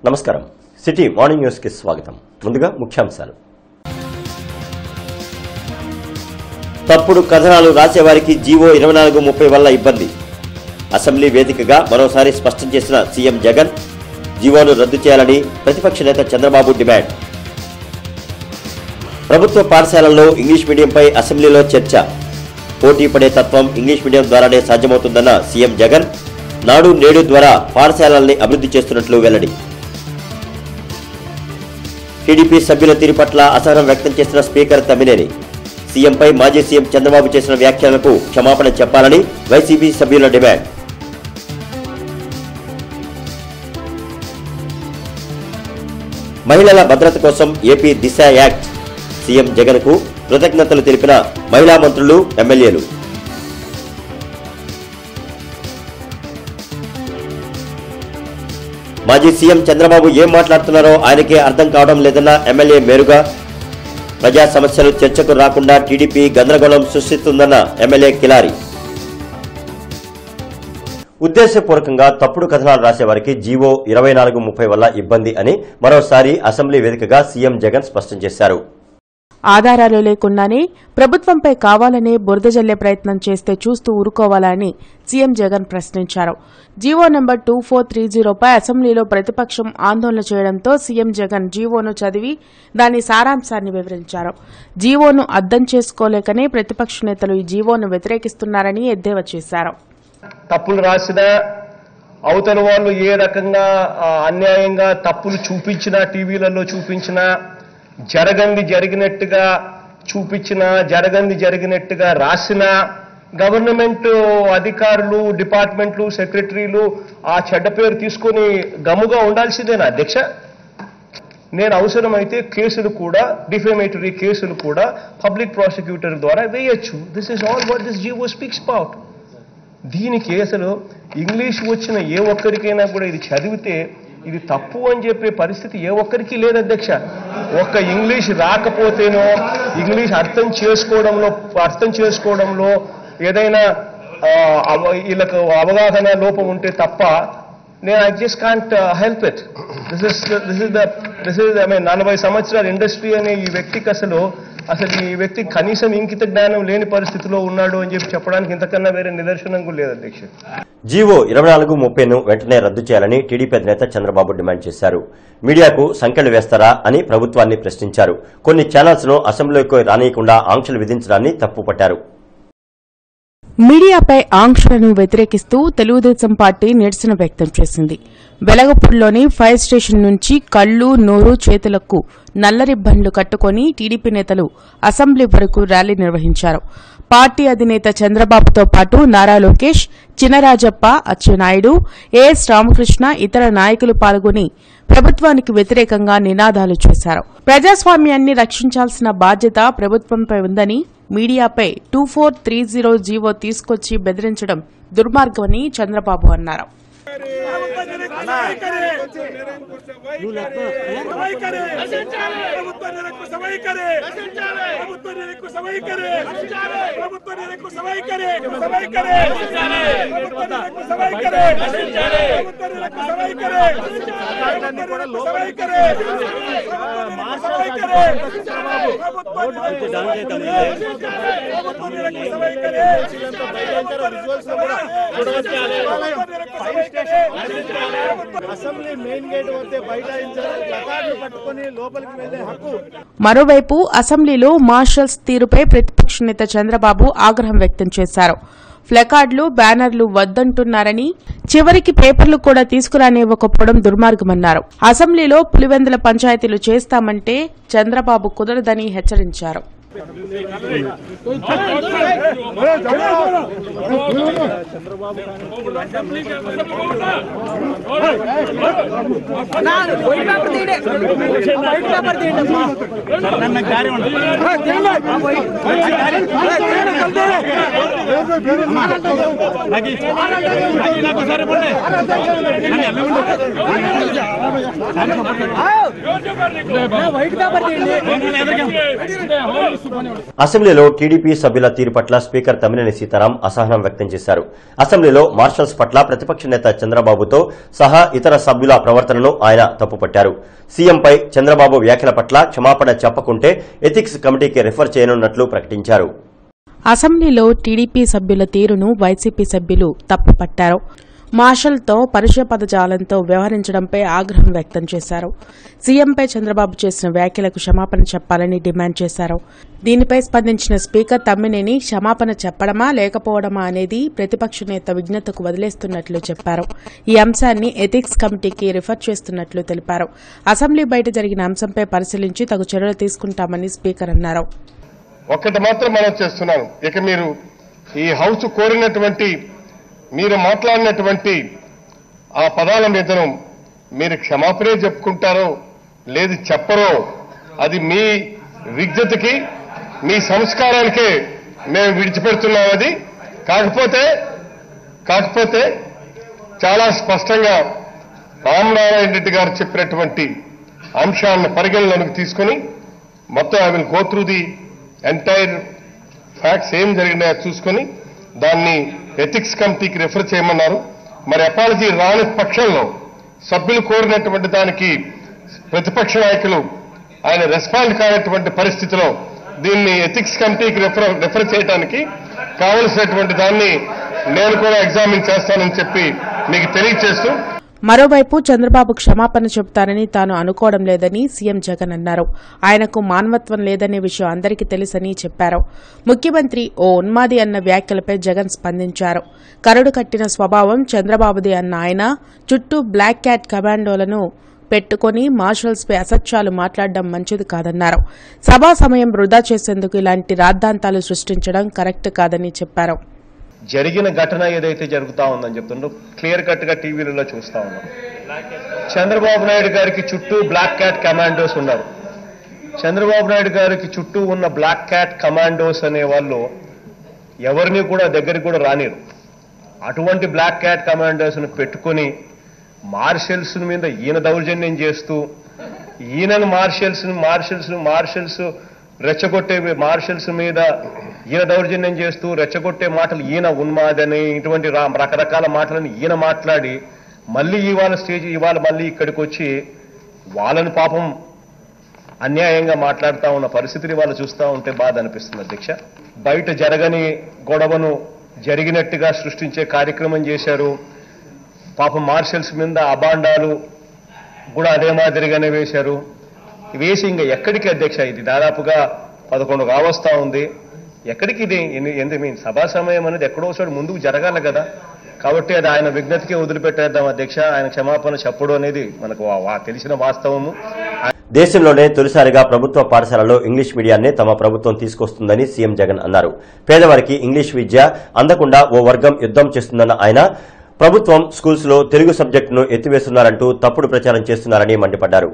నమస్కారం city morning న్యూస్కి స్వాగతం ముందుగా ముఖ్యాంశాలు తప్పుడు కథనాలు రాసేవారికి జీవో ఇరవై నాలుగు ముప్పై వల్ల ఇబ్బంది అసెంబ్లీ వేదికగా మరోసారి స్పష్టం చేసిన సీఎం జగన్ జీవోను రద్దు చేయాలని ప్రతిపక్ష నేత చంద్రబాబు డిమాండ్ ప్రభుత్వ పాఠశాలల్లో ఇంగ్లీష్ మీడియంపై అసెంబ్లీలో చర్చ పోటీ పడే తత్వం ఇంగ్లీష్ మీడియం ద్వారానే సాధ్యమవుతుందన్న సీఎం జగన్ నాడు నేడు ద్వారా పాఠశాలల్ని అభివృద్ధి చేస్తున్నట్లు వెల్లడి టీడీపీ సభ్యుల తీరు పట్ల అసహనం వ్యక్తం చేసిన స్పీకర్ తమ్మినేని సీఎంపై మాజీ సీఎం చంద్రబాబు చేసిన వ్యాఖ్యలకు క్షమాపణ చెప్పాలని వైసీపీ సభ్యుల డిమాండ్ మహిళల భద్రత కోసం ఏపీ దిశ యాక్ట్ సీఎం జగన్కు కృతజ్ఞతలు తెలిపిన మహిళా మంత్రులు ఎమ్మెల్యేలు మాజీ సీఎం చంద్రబాబు ఏం మాట్లాడుతున్నారో ఆయనకే అర్థం కావడం లేదన్న ఎమ్మెల్యే మేరుగా ప్రజా సమస్యలు చర్చకు రాకుండా టీడీపీ గందరగోళం సృష్టిస్తుందన్న ఎమ్మెల్యే కిలారి ఉద్దేశపూర్వకంగా తప్పుడు కథనాలు రాసేవారికి జీవో ఇరవై నాలుగు ముప్పై వల్ల ఇబ్బంది అని మరోసారి అసెంబ్లీ వేదికగా సీఎం జగన్ స్పష్టం చేశారు ఆధారాలు లేకుండానే ప్రభుత్వంపై కావాలనే బురద జల్లే ప్రయత్నం చేస్తే చూస్తూ ఊరుకోవాలని సీఎం జగన్ ప్రశ్నించారు GO number two four three జీరోపై అసెంబ్లీలో ప్రతిపక్షం ఆందోళన చేయడంతో సీఎం జగన్ జీవోను చదివి దాని సారాంశాన్ని వివరించారు జీవోను అర్థం చేసుకోలేకనే ప్రతిపక్ష నేతలు ఈ జీవోను వ్యతిరేకిస్తున్నారని ఎద్దేవా చేశారు తప్పులు రాసినా అవతల వాళ్ళు ఏ రకంగా ఆ, అన్యాయంగా తప్పులు చూపించినా టీవీలలో చూపించినా జరగంది జరిగినట్టుగా చూపించినా జరగంది జరిగినట్టుగా రాసినా గవర్నమెంట్ అధికారులు డిపార్ట్మెంట్లు సెక్రటరీలు ఆ చెడ్డ పేరు తీసుకొని గమ్ముగా ఉండాల్సిందేనా అధ్యక్ష నేను అవసరమైతే కేసులు కూడా డిఫేమేటరీ కేసులు కూడా పబ్లిక్ ప్రాసిక్యూటర్ ద్వారా వేయొచ్చు this is all what this GO speaks about దీనికి అసలు ఇంగ్లీష్ వచ్చిన ఏ ఒక్కరికైనా కూడా ఇది చదివితే ఇది తప్పు అని చెప్పే పరిస్థితి ఏ ఒక్కరికి లేదు అధ్యక్ష ఒక్క ఇంగ్లీష్ రాకపోతేనో ఇంగ్లీష్ అర్థం చేసుకోవడంలో అర్థం చేసుకోవడంలో ఏదైనా ఆ, అవ- వీళ్ళకు అవగాహన లోపం ఉంటే తప్ప నేను I just can't help it this is this is the this is I mean నలభై సంవత్సరాల ఇండస్ట్రీ అనే ఈ వ్యక్తికి అసలు అసలు ఈ వ్యక్తి కనీసం ఇంకిత జ్ఞానం లేని పరిస్థితిలో ఉన్నాడు అని చెప్పి చెప్పడానికి ఇంతకన్నా వేరే నిదర్శనం కూడా లేదు అధ్యక్ష జీవో ఇరవై నాలుగు ముప్పైను వెంటనే రద్దు చేయాలని టీడీపీ అధినేత చంద్రబాబు డిమాండ్ చేశారు మీడియాకు సంఖ్యలు వేస్తారా అని ప్రభుత్వాన్ని ప్రశ్నించారు కొన్ని ఛానల్స్ ను అసెంబ్లీకి రానియకుండా ఆంక్షలు విధించడాన్ని తప్పుపట్టారు మీడియాపై ఆంక్షలను వ్యతిరేకిస్తూ తెలుగుదేశం పార్టీ నిరసన వ్యక్తం చేసింది వెలగపూడిలోని ఫైర్ స్టేషన్ నుంచి కళ్ళు నోరు చేతులకు నల్ల రిబ్బన్లు కట్టుకుని టీడీపీ నేతలు అసెంబ్లీ వరకు ర్యాలీ నిర్వహించారు పార్టీ అధినేత చంద్రబాబుతో పాటు నారా లోకేష్ చినరాజప్ప అచ్చెన్నాయుడు ఏఎస్ రామకృష్ణ ఇతర నాయకులు పాల్గొని ప్రభుత్వానికి వ్యతిరేకంగా నినాదాలు చేశారు ప్రజాస్వామ్యాన్ని రక్షించాల్సిన బాధ్యత ప్రభుత్వంపై ఉందని మీడియాపై two four three zero GO తీసుకొచ్చి బెదిరించడం దుర్మార్గమని చంద్రబాబు అన్నారు అసెంబ్లీ మెయిన్ గేట్ వద్ద బైఠాయించారు ప్లకార్డులు పట్టుకొని లోపలికి వెళ్లే హక్కు మరోవైపు అసెంబ్లీలో మార్షల్స్ తీరుపై ప్రతిపక్ష నేత చంద్రబాబు ఆగ్రహం వ్యక్తం చేశారు ప్లకార్డులు బ్యానర్లు వద్దంటున్నారని చివరికి పేపర్లు కూడా తీసుకురానివ్వకపోవడం దుర్మార్గమన్నారు అసెంబ్లీలో పులివెందుల పంచాయతీలు చేస్తామంటే చంద్రబాబు కుదరదని హెచ్చరించారు అసెంబ్లీలో టీడీపీ సభ్యుల తీరు పట్ల స్పీకర్ తమ్మినేని సీతారాం అసహనం వ్యక్తం చేశారు అసెంబ్లీలో మార్షల్స్ పట్ల ప్రతిపక్ష నేత చంద్రబాబుతో సహా ఇతర సభ్యుల ప్రవర్తనను ఆయన తప్పుపట్టారు సీఎంపై చంద్రబాబు వ్యాఖ్యల పట్ల క్షమాపణ చెప్పకుంటే ఎథిక్స్ కమిటీకి రిఫర్ చేయనున్నట్లు ప్రకటించారు అసెంబ్లీలో టీడీపీ సభ్యుల తీరును వైసీపీ సభ్యులు తప్పుపట్టారు మార్షల్తో పరుష పదజాలంతో వ్యవహరించడంపై ఆగ్రహం వ్యక్తం చేశారు సీఎంపై చంద్రబాబు చేసిన వ్యాఖ్యలకు క్షమాపణ చెప్పాలని డిమాండ్ చేశారు దీనిపై స్పందించిన స్పీకర్ తమ్మినేని క్షమాపణ చెప్పడమా లేకపోవడమా అనేది ప్రతిపక్ష నేత విజ్ఞతకు వదిలేస్తున్నట్లు చెప్పారు ఈ అంశాన్ని ఎథిక్స్ కమిటీకి రిఫర్ చేస్తున్నట్లు తెలిపారు అసెంబ్లీ బయట జరిగిన అంశంపై పరిశీలించి తగు చర్యలు తీసుకుంటామని స్పీకర్ అన్నారు ఒక్కటి మాత్రం మనం చేస్తున్నాను ఇక మీరు ఈ హౌస్ కోరినటువంటి మీరు మాట్లాడినటువంటి ఆ పదాల మీదను మీరు క్షమాపణే చెప్పుకుంటారో లేదు చెప్పరో అది మీ విజ్ఞతకి మీ సంస్కారానికే మేము విడిచిపెడుతున్నాం అది కాకపోతే కాకపోతే చాలా స్పష్టంగా రామనారాయణ రెడ్డి గారు చెప్పినటువంటి అంశాలను పరిగణలోకి తీసుకొని మొత్తం I will go through the entire facts ఏం జరిగినాయో చూసుకొని దాన్ని ఎథిక్స్ కమిటీకి రిఫర్ చేయమన్నారు మరి అపాలజీ రాని పక్షంలో సభ్యులు కోరినటువంటి దానికి ప్రతిపక్ష నాయకులు ఆయన రెస్పాండ్ కానటువంటి పరిస్థితిలో దీన్ని ఎథిక్స్ కమిటీకి రిఫర్ రిఫర్ చేయడానికి కావలసినటువంటి దాన్ని నేను కూడా ఎగ్జామిన్ చేస్తానని చెప్పి మీకు తెలియజేస్తూ మరోవైపు చంద్రబాబు క్షమాపణ చెబుతారని తాను అనుకోవడం లేదని సీఎం జగన్ అన్నారు ఆయనకు మానవత్వం లేదనే విషయం అందరికీ తెలుసని చెప్పారు ముఖ్యమంత్రి ఓ ఉన్మాది అన్న వ్యాఖ్యలపై జగన్ స్పందించారు కరడు కట్టిన స్వభావం చంద్రబాబుది అన్న ఆయన చుట్టూ బ్లాక్ క్యాట్ కమాండోలను పెట్టుకుని మార్షల్స్పై అసత్యాలు మాట్లాడడం మంచిది కాదన్నారు సభా సమయం వృధా చేసేందుకు ఇలాంటి రాద్ధాంతాలు సృష్టించడం కరెక్ట్ కాదని చెప్పారు జరిగిన ఘటన ఏదైతే జరుగుతా ఉందని చెప్తుండ్రో క్లియర్ కట్ గా టీవీలలో చూస్తా ఉన్నాం చంద్రబాబు నాయుడు గారికి చుట్టూ బ్లాక్ క్యాట్ కమాండోస్ ఉన్నారు చంద్రబాబు నాయుడు గారికి చుట్టూ ఉన్న బ్లాక్ క్యాట్ కమాండోస్ అనే వాళ్ళు ఎవరిని కూడా దగ్గరికి కూడా రానిరు అటువంటి బ్లాక్ క్యాట్ కమాండోస్ ను పెట్టుకొని మార్షల్స్ మీద ఈయన దౌర్జన్యం చేస్తూ ఈయనను మార్షల్స్ మార్షల్స్ మార్షల్స్ రెచ్చగొట్టే మార్షల్స్ మీద ఈయన దౌర్జన్యం చేస్తూ రెచ్చగొట్టే మాటలు ఈయన ఉన్మాదని ఇటువంటి రా- రకరకాల మాటలను ఈయన మాట్లాడి మళ్ళీ ఇవాళ స్టేజ్ ఇవాళ మళ్ళీ ఇక్కడికి వచ్చి వాళ్ళని పాపం అన్యాయంగా మాట్లాడుతూ ఉన్న పరిస్థితిని వాళ్ళు చూస్తూ ఉంటే బాధ అనిపిస్తుంది అధ్యక్ష బయట జరగని గొడవను జరిగినట్టుగా సృష్టించే కార్యక్రమం చేశారు పాపం మార్షల్స్ మీద అబాండాలు కూడా అదే మాదిరిగానే వేశారు వేసి ఇంకా ఎక్కడికి అధ్యక్ష ఇది దాదాపుగా పదకొండు కావస్తా ఉంది ఎక్కడికి ఇది ఎన్ని- ఎందు మీన్ సభా సమయం అనేది ఎక్కడో ఒకసారి ముందుకు జరగాలి కదా కాబట్టి అది ఆయన విజ్ఞతకే వదిలిపెట్టేద్దాం అధ్యక్ష ఆయన క్షమాపణ చెప్పడం అనేది మనకు వా- వా- తెలిసిన వాస్తవము దేశంలోనే తొలిసారిగా ప్రభుత్వ పాఠశాలలో ఇంగ్లీష్ మీడియాన్నే తమ ప్రభుత్వం తీసుకొస్తుందని సీఎం జగన్ అన్నారు పేదవారికి ఇంగ్లీష్ విద్య అందకుండా ఓ వర్గం యుద్దం చేస్తుందన్న ఆయన ప్రభుత్వం స్కూల్స్ లో తెలుగు సబ్జెక్టును ఎత్తివేస్తున్నారంటూ తప్పుడు ప్రచారం చేస్తున్నారని మండిపడ్డారు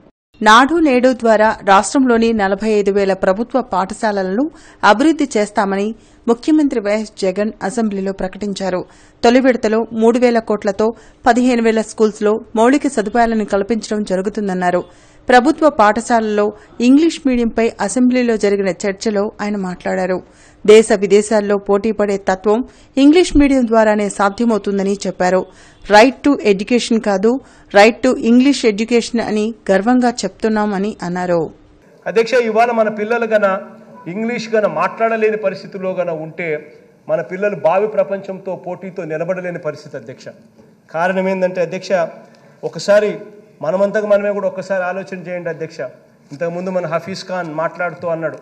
నాడు నేడు ద్వారా రాష్ట్రంలోని నలభై ఐదు వేల ప్రభుత్వ పాఠశాలలను అభివృద్ది చేస్తామని ముఖ్యమంత్రి వైఎస్ జగన్ అసెంబ్లీలో ప్రకటించారు తొలి విడతలో మూడు వేల కోట్లతో పదిహేను వేల స్కూల్స్లో మౌలిక సదుపాయాలను కల్పించడం జరుగుతుందన్నారు ప్రభుత్వ పాఠశాలల్లో ఇంగ్లీష్ మీడియంపై అసెంబ్లీలో జరిగిన చర్చలో ఆయన మాట్లాడారు దేశ విదేశాల్లో పోటీపడే తత్వం ఇంగ్లీష్ మీడియం ద్వారానే సాధ్యమవుతుందని చెప్పారు రైట్ టు ఎడ్యుకేషన్ కాదు రైట్ టు ఇంగ్లీష్ ఎడ్యుకేషన్ అని గర్వంగా చెప్తున్నామని అన్నారు అధ్యక్ష ఇవాళ మన పిల్లలు గన ఇంగ్లీష్ గన మాట్లాడలేని పరిస్థితిలో గన ఉంటే మన పిల్లలు భావి ప్రపంచంతో పోటీతో నిలబడలేని పరిస్థితి అధ్యక్ష కారణం ఏంటంటే అధ్యక్ష ఒకసారి మనమంతకు మనమే కూడా ఒక్కసారి ఆలోచన చేయండి అధ్యక్ష ఇంతకుముందు మన హఫీజ్ ఖాన్ మాట్లాడుతూ అన్నాడు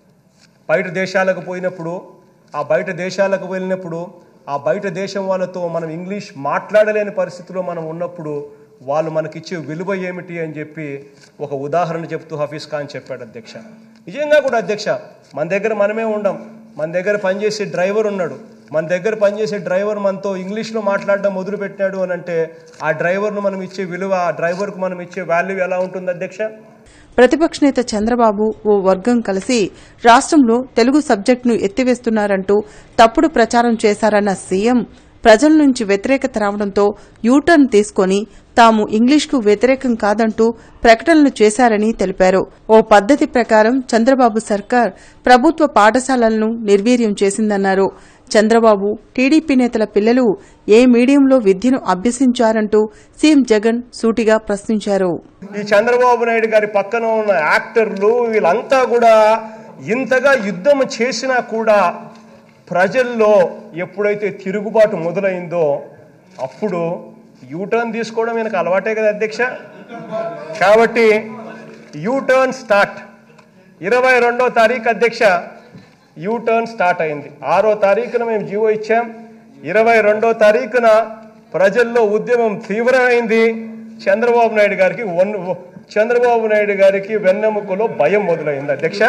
బయట దేశాలకు పోయినప్పుడు ఆ బయట దేశాలకు వెళ్ళినప్పుడు ఆ బయట దేశం వాళ్ళతో మనం ఇంగ్లీష్ మాట్లాడలేని పరిస్థితిలో మనం ఉన్నప్పుడు వాళ్ళు మనకిచ్చే విలువ ఏమిటి అని చెప్పి ఒక ఉదాహరణ చెప్తూ హఫీజ్ ఖాన్ చెప్పాడు అధ్యక్ష నిజంగా కూడా అధ్యక్ష మన దగ్గర మనమే ఉండం మన దగ్గర పనిచేసే డ్రైవర్ ఉన్నాడు మన దగ్గర పనిచేసే డ్రైవర్ మనతో ఇంగ్లీష్లో మాట్లాడడం మొదలుపెట్టాడు అని అంటే ఆ డ్రైవర్ను మనం ఇచ్చే విలువ ఆ డ్రైవర్కు మనం ఇచ్చే వాల్యూ ఎలా ఉంటుంది అధ్యక్ష ప్రతిపక్ష నేత చంద్రబాబు ఓ వర్గం కలిసి రాష్ట్రంలో తెలుగు సబ్జెక్టును ఎత్తివేస్తున్నారంటూ తప్పుడు ప్రచారం చేశారన్న సీఎం ప్రజల నుంచి వ్యతిరేకత రావడంతో యూటర్న్ తీసుకొని తాము ఇంగ్లీష్కు వ్యతిరేకం కాదంటూ ప్రకటనలు చేశారని తెలిపారు ఓ పద్ధతి ప్రకారం చంద్రబాబు సర్కార్ ప్రభుత్వ పాఠశాలలను నిర్వీర్యం చేసిందన్నారు చంద్రబాబు టీడీపీ నేతల పిల్లలు ఏ మీడియంలో విద్యను అభ్యసించారంటూ సీఎం జగన్ సూటిగా ప్రశ్నించారు ఈ చంద్రబాబు నాయుడు గారి పక్కన ఉన్న యాక్టర్లు వీళ్ళంతా కూడా ఇంతగా యుద్ధం చేసినా కూడా ప్రజల్లో ఎప్పుడైతే తిరుగుబాటు మొదలైందో అప్పుడు యూటర్న్ తీసుకోవడం ఈయనకు అలవాటే కదా అధ్యక్ష కాబట్టి యూటర్న్ స్టార్ట్ ఇరవై రెండో తారీఖు అధ్యక్ష యూటర్న్ స్టార్ట్ అయింది ఆరో తారీఖున మేము జీవో ఇచ్చాం ఇరవై రెండో తారీఖున ప్రజల్లో ఉద్యమం తీవ్రమైంది చంద్రబాబు నాయుడు గారికి వన్ చంద్రబాబు నాయుడు గారికి వెన్నెముకలో భయం మొదలైంది అధ్యక్ష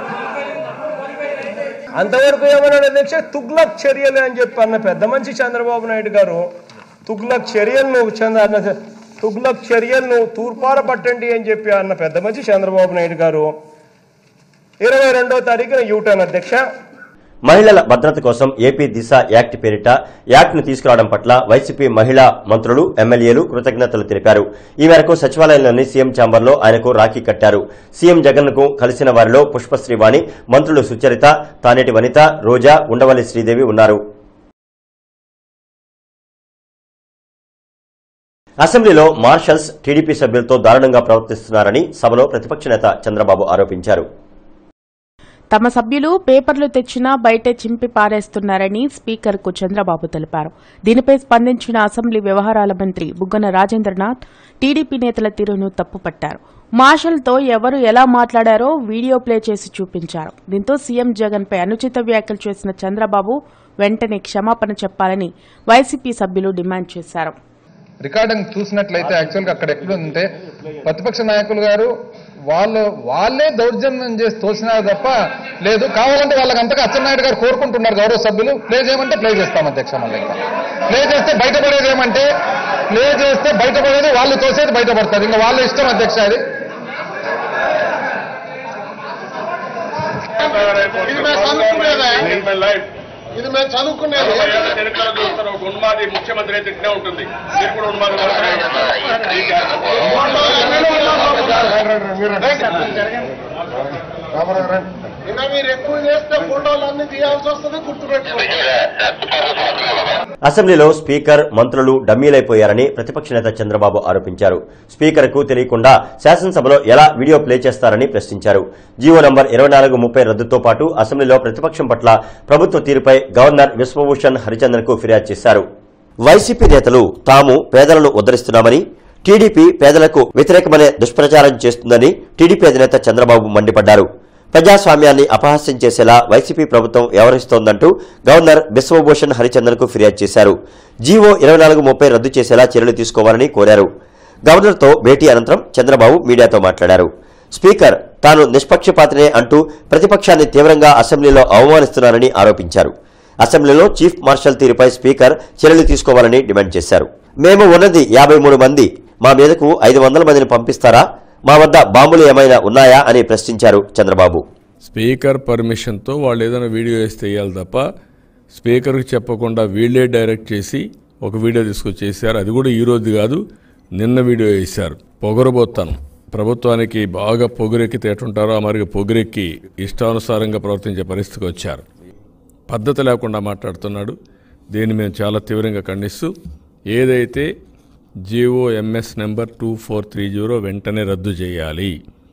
అంతవరకు ఏమన్నాడు అధ్యక్ష తుగ్లక్ చర్యలు అని చెప్పి అన్న పెద్ద మనిషి చంద్రబాబు నాయుడు గారు తుగ్లక్ చర్యలను చంద్ర అన్న తుగ్లక్ చర్యలను తూర్పార పట్టండి అని చెప్పి అన్న పెద్ద మనిషి చంద్రబాబు నాయుడు గారు ఇరవై రెండో తారీఖున యూటర్న్ అధ్యక్ష మహిళల భద్రత కోసం ఏపీ దిశ యాక్ట్ పేరిట యాక్ట్ ను తీసుకురావడం పట్ల వైసీపీ మహిళా మంత్రులు ఎమ్మెల్యేలు కృతజ్ఞతలు తెలిపారు ఈ మేరకు సచివాలయంలోని సీఎం ఛాంబర్లో ఆయనకు రాఖీ కట్టారు సీఎం జగన్ కు కలిసిన వారిలో పుష్పశ్రీవాణి మంత్రులు సుచరిత తానేటి వనిత రోజా ఉండవల్లి శ్రీదేవి ఉన్నారు అసెంబ్లీలో మార్షల్స్ టీడీపీ సభ్యులతో దారుణంగా ప్రవర్తిస్తున్నారని సభలో ప్రతిపక్ష నేత చంద్రబాబు ఆరోపించారు తమ సభ్యులు పేపర్లు తెచ్చినా బయటే చింపి పారేస్తున్నారని స్పీకర్కు చంద్రబాబు తెలిపారు దీనిపై స్పందించిన అసెంబ్లీ వ్యవహారాల మంత్రి బుగ్గన రాజేంద్రనాథ్ టీడీపీ నేతల తీరును తప్పుపట్టారు మార్షల్తో ఎవరు ఎలా మాట్లాడారో వీడియో ప్లే చేసి చూపించారు దీంతో సీఎం జగన్పై అనుచిత వ్యాఖ్యలు చేసిన చంద్రబాబు వెంటనే క్షమాపణ చెప్పాలని వైసీపీ సభ్యులు డిమాండ్ చేశారు రికార్డింగ్ చూసినట్లయితే యాక్చువల్గా అక్కడ ఎక్కడుంటే ప్రతిపక్ష నాయకులు గారు వాళ్ళు వాళ్ళే దౌర్జన్యం చేసి తోసినారు తప్ప లేదు కావాలంటే వాళ్ళకి అంతగా అచ్చెన్నాయుడు గారు కోరుకుంటున్నారు గౌరవ సభ్యులు ప్లే చేయమంటే ప్లే చేస్తాం అధ్యక్ష మళ్ళీ ఇంకా ప్లే చేస్తే బయటపడేది ఏమంటే ప్లే చేస్తే బయటపడేది వాళ్ళు తోసేది బయటపడతారు ఇంకా వాళ్ళ ఇష్టం అధ్యక్ష అది ఇది మేము చదువుకునేదే ఇది మేము చదువుకునేది ఉన్మాది ముఖ్యమంత్రి అయితే ఇట్నే ఉంటుంది మీరు కూడా ఉన్మాది ఇంకా మీరు ఎక్కువ చేస్తే ఫోటోలన్నీ తీయాల్సి వస్తుంది గుర్తుపెట్టుకోండి అసెంబ్లీలో స్పీకర్ మంత్రులు డమ్మీలైపోయారని ప్రతిపక్ష నేత చంద్రబాబు ఆరోపించారు స్పీకర్కు తెలియకుండా శాసనసభలో ఎలా వీడియో ప్లే చేస్తారని ప్రశ్నించారు జీవో నంబర్ ఇరవై నాలుగు ముప్పై రద్దుతో పాటు అసెంబ్లీలో ప్రతిపక్షం పట్ల ప్రభుత్వ తీరుపై గవర్నర్ విశ్వభూషణ్ హరిచందన్కు ఫిర్యాదు చేశారు వైసీపీ నేతలు తాము పేదలను ఉద్ధరిస్తున్నామని టీడీపీ పేదలకు వ్యతిరేకమనే దుష్ప్రచారం చేస్తుందని టీడీపీ అధినేత చంద్రబాబు మండిపడ్డారు ప్రజాస్వామ్యాన్ని అపహాస్యం చేసేలా వైసీపీ ప్రభుత్వం వ్యవహరిస్తోందంటూ గవర్నర్ బిశ్వభూషణ్ హరిచందన్కు ఫిర్యాదు చేశారు జీవో ఇరవై నాలుగు ముప్పై రద్దు చేసేలా చర్యలు తీసుకోవాలని కోరారు గవర్నర్తో భేటీ అనంతరం చంద్రబాబు మీడియాతో మాట్లాడారు స్పీకర్ తాను నిష్పక్షపాతనే అంటూ ప్రతిపక్షాన్ని తీవ్రంగా అసెంబ్లీలో అవమానిస్తున్నారని ఆరోపించారు అసెంబ్లీలో చీఫ్ మార్షల్ తీరుపై స్పీకర్ చర్యలు తీసుకోవాలని డిమాండ్ చేశారు మేము ఉన్నది యాభై మూడు మంది మా మీదకు ఐదు వందల మందిని పంపిస్తారా మా వద్ద బాంబులు ఏమైనా ఉన్నాయా అని ప్రశ్నించారు చంద్రబాబు స్పీకర్ పర్మిషన్తో వాళ్ళు ఏదైనా వీడియో వేస్తే వేయాలి తప్ప స్పీకర్కి చెప్పకుండా వీళ్ళే డైరెక్ట్ చేసి ఒక వీడియో తీసుకొచ్చి చేశారు అది కూడా ఈ రోజు కాదు నిన్న వీడియో వేశారు పొగరబోతాను ప్రభుత్వానికి బాగా పొగరెక్కితే ఎటుంటారో ఆ మరి పొగరెక్కి ఇష్టానుసారంగా ప్రవర్తించే పరిస్థితికి వచ్చారు పద్ధతి లేకుండా మాట్లాడుతున్నాడు దీన్ని మేము చాలా తీవ్రంగా ఖండిస్తూ ఏదైతే GO MS number two four three zero వెంటనే రద్దు చేయాలి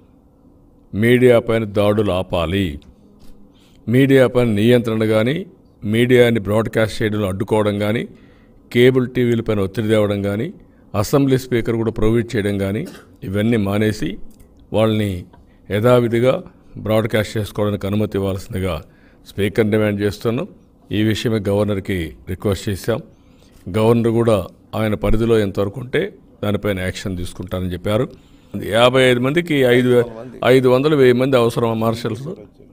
మీడియా పైన దాడులు ఆపాలి మీడియా పైన నియంత్రణ కానీ మీడియాని బ్రాడ్కాస్ట్ చేయడంలో అడ్డుకోవడం కానీ కేబుల్ టీవీలపైన ఒత్తిడి తేవడం కానీ అసెంబ్లీ స్పీకర్ కూడా ప్రొవైడ్ చేయడం కానీ ఇవన్నీ మానేసి వాళ్ళని యథావిధిగా బ్రాడ్కాస్ట్ చేసుకోవడానికి అనుమతి ఇవ్వాల్సిందిగా స్పీకర్ డిమాండ్ చేస్తున్నాం ఈ విషయమే గవర్నర్కి రిక్వెస్ట్ చేశాం గవర్నర్ కూడా ఆయన పరిధిలో ఎంతవరకు ఉంటే దానిపైన యాక్షన్ తీసుకుంటారని చెప్పారు యాభై ఐదు మందికి ఐదు ఐదు వందలు వెయ్యి మంది అవసరం మార్షల్స్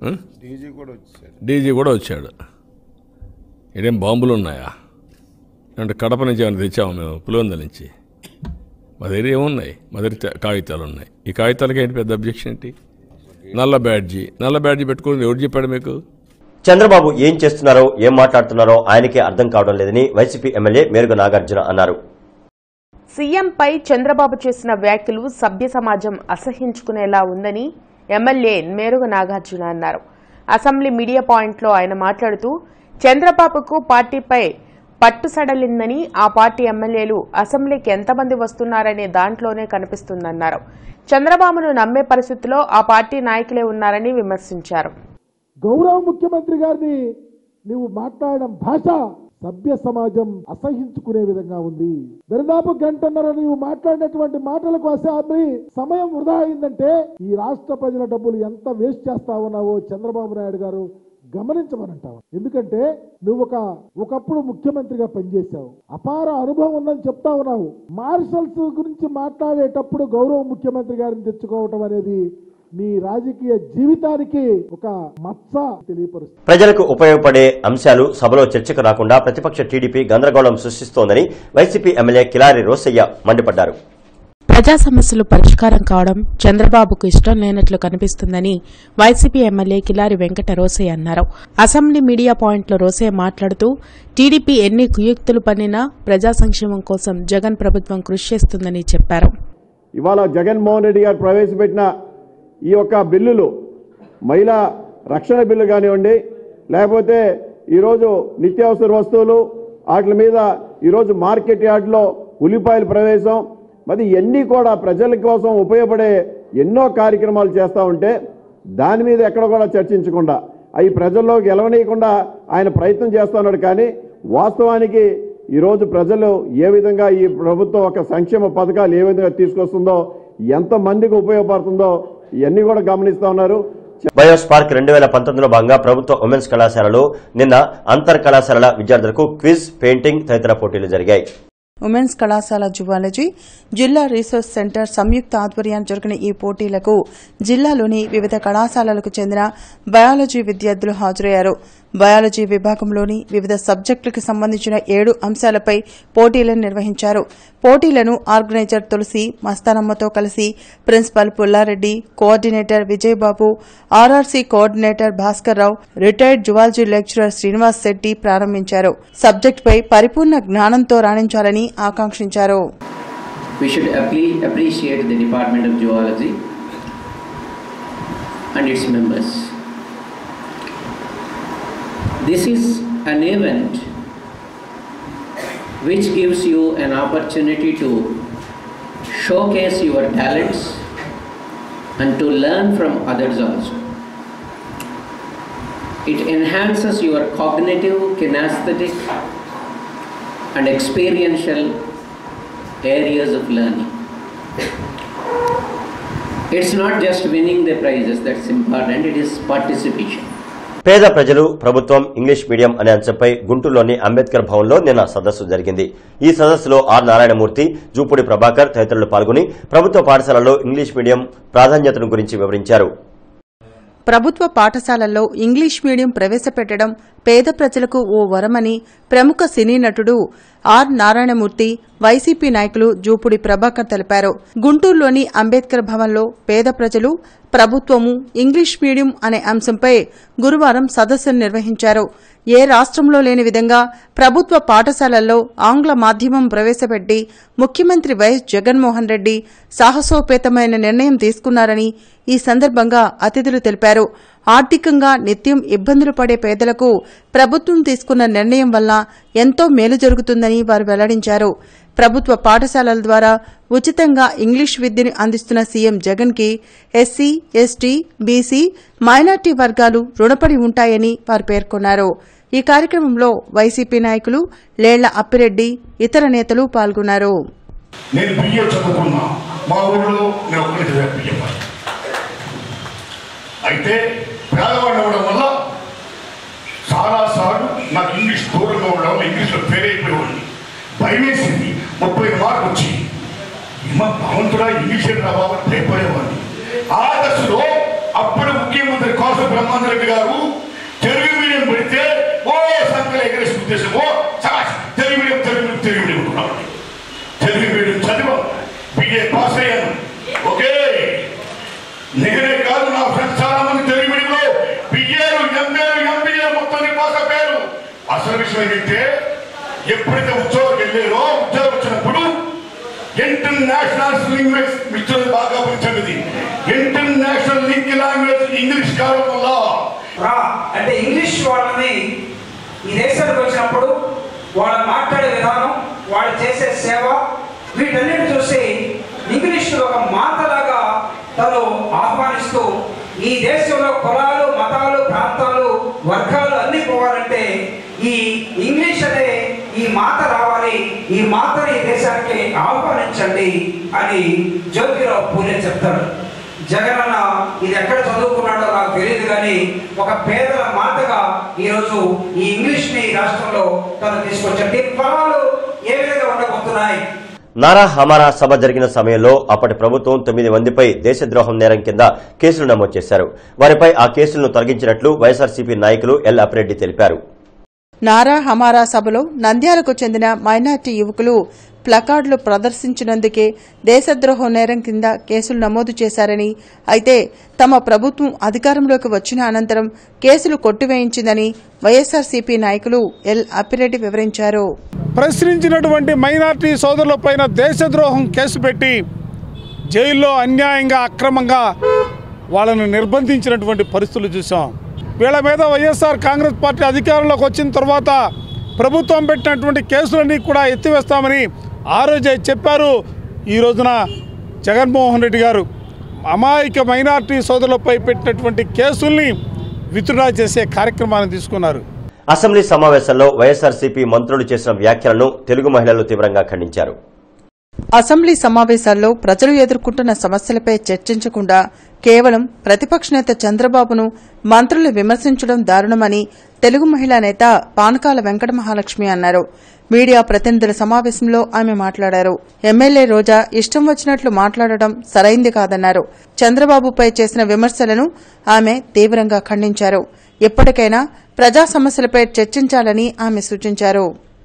డీజీ కూడా వచ్చాడు ఇదేం బాంబులు ఉన్నాయా అంటే కడప నుంచి ఏమైనా తెచ్చాము మేము పులివెందుల నుంచి మా దగ్గర ఏమున్నాయి మా దగ్గర తే- కాగితాలు ఉన్నాయి ఈ కాగితాలకి ఏంటి పెద్ద అబ్జెక్షన్ ఏంటి నల్ల బ్యాడ్జీ నల్ల బ్యాడ్జీ పెట్టుకుని ఎవరు చెప్పాడు మీకు చంద్రబాబు ఏం చేస్తున్నారో ఏం మాట్లాడుతున్నారో ఆయనకే అర్థం కావడం లేదని వైసీపీ ఎమ్మెల్యే మేరుగ నాగార్జున అన్నారు సీఎంపై చంద్రబాబు చేసిన వ్యాఖ్యలు సభ్య సమాజం అసహించుకునేలా ఉందని ఎమ్మెల్యే మేరుగ నాగార్జున అన్నారు అసెంబ్లీ మీడియా పాయింట్లో ఆయన మాట్లాడుతూ చంద్రబాబుకు పార్టీపై పట్టు సడలిందని ఆ పార్టీ ఎమ్మెల్యేలు అసెంబ్లీకి ఎంతమంది వస్తున్నారనే దాంట్లోనే కనిపిస్తుందన్నారు చంద్రబాబును నమ్మే పరిస్థితిలో ఆ పార్టీ నాయకులే ఉన్నారని విమర్శించారు గౌరవ ముఖ్యమంత్రి గారిని నీవు మాట్లాడడం భాష సభ్య సమాజం అసహించుకునే విధంగా ఉంది దరిదాపు గంటన్నర నీవు మాట్లాడినటువంటి మాటలకు అసెంబ్లీ సమయం వృధా అయిందంటే ఈ రాష్ట్ర ప్రజల డబ్బులు ఎంత వేస్ట్ చేస్తా ఉన్నావో చంద్రబాబు నాయుడు గారు గమనించమనంటావు ఎందుకంటే నువ్వు ఒక ఒకప్పుడు ముఖ్యమంత్రిగా పనిచేశావు అపార అనుభవం ఉందని చెప్తా ఉన్నావు మార్షల్స్ గురించి మాట్లాడేటప్పుడు గౌరవ ముఖ్యమంత్రి గారిని తెచ్చుకోవటం అనేది నీ రాజకీయ జీవితానికి ఒక మచ్చ తెలియపరుస్తుంది ప్రజలకు ఉపయోగపడే అంశాలు సభలో చర్చకు రాకుండా ప్రతిపక్ష టీడీపీ గందరగోళం సృష్టిస్తోందని వైసీపీ ఎమ్మెల్యే కిలారి రోసయ్య మండిపడ్డారు ప్రజా సమస్యలు పరిష్కారం కావడం చంద్రబాబుకు ఇష్టం లేనట్లు కనిపిస్తుందని వైసీపీ ఎమ్మెల్యే కిలారి వెంకట రోసయ్య అన్నారు అసెంబ్లీ మీడియా పాయింట్లో రోసయ్య మాట్లాడుతూ టీడీపీ ఎన్ని కుయుక్తులు పన్నినా ప్రజా సంక్షేమం కోసం జగన్ ప్రభుత్వం కృషి చేస్తుందని చెప్పారు ఇవాళ జగన్మోహన్ రెడ్డి గారు ప్రవేశపెట్టిన ఈ యొక్క బిల్లులు మహిళా రక్షణ బిల్లు కానివ్వండి లేకపోతే ఈరోజు నిత్యావసర వస్తువులు వాటి మీద ఈరోజు మార్కెట్ యార్డ్లో ఉల్లిపాయల ప్రవేశం మరి ఇవన్నీ కూడా ప్రజల కోసం ఉపయోగపడే ఎన్నో కార్యక్రమాలు చేస్తూ ఉంటే దాని మీద ఎక్కడ కూడా చర్చించకుండా అవి ప్రజల్లోకి ఎలవనీయకుండా ఆయన ప్రయత్నం చేస్తున్నాడు కానీ వాస్తవానికి ఈరోజు ప్రజలు ఏ విధంగా ఈ ప్రభుత్వం ఒక సంక్షేమ పథకాలు ఏ విధంగా తీసుకొస్తుందో ఎంతమందికి ఉపయోగపడుతుందో ఇవన్నీ కూడా గమనిస్తూ ఉన్నారు బయోస్పార్క్ రెండు వేల పంతొమ్మిదిలో భాగంగా ప్రభుత్వ ఉమెన్స్ కళాశాలలో నిన్న అంతర్ కళాశాలల విద్యార్థులకు క్విజ్ పెయింటింగ్ తదితర పోటీలు జరిగాయి ఉమెన్స్ కళాశాల జువాలజీ జిల్లా రీసెర్చ్ సెంటర్ సంయుక్త ఆధ్వర్యాన్ని జరిగిన ఈ పోటీలకు జిల్లాలోని వివిధ కళాశాలలకు చెందిన బయాలజీ విద్యార్థులు హాజరయ్యారు బయాలజీ విభాగంలోని వివిధ సబ్జెక్టులకు సంబంధించిన ఏడు అంశాలపై పోటీలను నిర్వహించారు పోటీలను ఆర్గనైజర్ తులసి మస్తానమ్మతో కలిసి principal Pullareddy coordinator Vijayababu RRC coordinator Bhaskar Rao retired zoology lecturer Srinivas Shetty ప్రారంభించారు సబ్జెక్టుపై పరిపూర్ణ జ్ఞానంతో రాణించాలని ఆకాంక్షించారు we should appre- appreciate the Department of Geology and its members. This is an event which gives you an opportunity to showcase your talents and to learn from others also. It enhances your cognitive, kinesthetic, and experiential areas of learning. It's not just winning the prizes that's important, it is participation. పేద ప్రజలు ప్రభుత్వం English medium అనే అంశంపై గుంటూరులోని అంబేద్కర్ భవన్లో నిన్న సదస్సు జరిగింది ఈ సదస్సులో ఆర్ నారాయణమూర్తి జూపూడి ప్రభాకర్ తదితరులు పాల్గొని ప్రభుత్వ పాఠశాలల్లో ఇంగ్లీష్ మీడియం ప్రాధాన్యతను గురించి వివరించారు ప్రభుత్వ పాఠశాలల్లో ఇంగ్లీష్ మీడియం ప్రవేశపెట్టడం పేద ప్రజలకు ఓ వరమని ప్రముఖ సినీ నటుడు ఆర్ నారాయణమూర్తి వైసీపీ నాయకులు జూపుడి ప్రభాకర్ తెలిపారు గుంటూరులోని అంబేద్కర్ భవన్లో పేద ప్రజలు ప్రభుత్వము ఇంగ్లీష్ మీడియం అనే అంశంపై గురువారం సదస్సును నిర్వహించారు ఏ రాష్ట్రంలో లేని విధంగా ప్రభుత్వ పాఠశాలల్లో ఆంగ్ల మాధ్యమం ప్రవేశపెట్టి ముఖ్యమంత్రి వైఎస్ జగన్మోహన్ రెడ్డి సాహసోపేతమైన నిర్ణయం తీసుకున్నారని ఈ సందర్భంగా అతిథులు తెలిపారు ఆర్థికంగా నిత్యం ఇబ్బందులు పడే పేదలకు ప్రభుత్వం తీసుకున్న నిర్ణయం వల్ల ఎంతో మేలు జరుగుతుందని వారు వెల్లడించారు ప్రభుత్వ పాఠశాలల ద్వారా ఉచితంగా ఇంగ్లీష్ విద్యను అందిస్తున్న సీఎం జగన్ కి ఎస్సీ ఎస్టీ బీసీ మైనార్టీ వర్గాలు రుణపడి ఉంటాయని వారు పేర్కొన్నారు ఈ కార్యక్రమంలో వైసీపీ నాయకులు లేళ్ల అప్పిరెడ్డి ఇతర నేతలు పాల్గొన్నారు నేను బియ్యం చదువుకున్నా మా ఊళ్ళో నేను ఒక్కరికి బియ్యం అయితే పేదవాడు అవ్వడం వల్ల చాలా సార్లు నాకు ఇంగ్లీష్ దూరంగా ఉండడం వల్ల ఇంగ్లీష్లో ఫెయిల్ అయిపోయేవాడిని భయమేసింది ముప్పై మార్కు వచ్చి ఏమో భగవంతుడా ఇంగ్లీష్ ఏంట్రా బాబు భయపడేవాడిని ఆ దశలో అప్పుడు ముఖ్యమంత్రి కోస బ్రహ్మాందరెడ్డి గారు తెలుగు మీడియం పెడితే ఓ సంఖ్యలో ఎగరేసి ఉద్దేశం ఓ సమాజ్ Telugu medium Telugu medium Telugu medium అనుకున్నాను తెలుగు మీడియం చదివాను బిఏ పాస్ అయ్యాను ఓకే నేనే కాదు నా ఫ్రెండ్స్ చాలా మంది తెలుగు మీడియంలో బిఏలు ఎంఏలు ఎంబీఏ మొత్తం పాస్ అయ్యారు అసలు విషయం ఏంటంటే ఎప్పుడైతే ఉద్యోగం వెళ్ళారో ఉద్యోగం వచ్చినప్పుడు ఇంటర్నేషనల్ లాంగ్వేజ్ మిస్టర్ బాగా వచ్చినది ఇంటర్నేషనల్ లింక్ లాంగ్వేజ్ ఇంగ్లీష్ కావడం వల్ల రా అంటే ఇంగ్లీష్ వాళ్ళని ఈ దేశానికి వచ్చినప్పుడు వాళ్ళు మాట్లాడే విధానం వాళ్ళు చేసే సేవ వీటన్నిటి చూసి ఇంగ్లీష్ ఒక మాతలాగా తను ఆహ్వానిస్తూ ఈ దేశంలో కులాలు మతాలు ప్రాంతాలు వర్గాలు అన్ని పోవాలంటే ఈ ఇంగ్లీష్ అనే ఈ మాత రావాలి ఈ మాతని ఈ దేశానికి ఆహ్వానించండి అని జ్యోతిరావు పూలే చెప్తాడు జగనన్న ఇది ఎక్కడ చదువుకున్నాడో నాకు తెలియదు కానీ ఒక పేదల మాటగా ఈరోజు ఈ ఇంగ్లీష్ ని రాష్ట్రంలో తను తీసుకొచ్చాడు దీని ఫలాలు ఏ విధంగా ఉండబోతున్నాయి నారా హమారా సభ జరిగిన సమయంలో అప్పటి ప్రభుత్వం తొమ్మిది మందిపై దేశద్రోహం నేరం కింద కేసులు నమోదు చేశారు వారిపై ఆ కేసులను తొలగించినట్లు వైఎస్ఆర్సీపీ నాయకులు ఎల్ అప్రెడ్డి తెలిపారు నారా హమారా సభలో నంద్యాలకు చెందిన మైనార్టీ యువకులు ప్లకార్డులు ప్రదర్శించినందుకే దేశద్రోహం నేరం కింద కేసులు నమోదు చేశారని అయితే తమ ప్రభుత్వం అధికారంలోకి వచ్చిన అనంతరం కేసులు కొట్టివేయించిందని వైఎస్సార్సీపీ నాయకులు ఎల్ అప్పిరెడ్డి వివరించారు ప్రశ్నించినటువంటి మైనార్టీ సోదరులపైన దేశద్రోహం కేసు పెట్టి జైల్లో అన్యాయంగా అక్రమంగా వాళ్ళను నిర్బంధించినటువంటి పరిస్థితులు చూసాం వీళ్ళ మీద వైఎస్ఆర్ కాంగ్రెస్ పార్టీ అధికారంలోకి వచ్చిన తర్వాత ప్రభుత్వం పెట్టినటువంటి కేసులన్నీ కూడా ఎత్తివేస్తామని ఆ రోజే చెప్పారు ఈ రోజున జగన్మోహన్ రెడ్డి గారు అమాయక మైనార్టీ సోదరులపై పెట్టినటువంటి కేసుల్ని విత్డ్రా చేసే కార్యక్రమాన్ని తీసుకున్నారు అసెంబ్లీ సమావేశంలో వైఎస్ఆర్సీపీ మంత్రులు చేసిన వ్యాఖ్యలను తెలుగు మహిళలు తీవ్రంగా ఖండించారు అసెంబ్లీ సమావేశాల్లో ప్రజలు ఎదుర్కొంటున్న సమస్యలపై చర్చించకుండా కేవలం ప్రతిపక్ష నేత చంద్రబాబును మంత్రులు విమర్శించడం దారుణమని తెలుగు మహిళా నేత పానకాల వెంకట మహాలక్ష్మి అన్నారు మీడియా ప్రతినిధుల సమావేశంలో ఆమె మాట్లాడారు ఎమ్మెల్యే రోజా ఇష్టం వచ్చినట్లు మాట్లాడడం సరైంది కాదన్నారు చంద్రబాబుపై చేసిన విమర్శలను ఆమె తీవ్రంగా ఖండించారు ఎప్పటికైనా ప్రజా సమస్యలపై చర్చించాలని ఆమె సూచించారు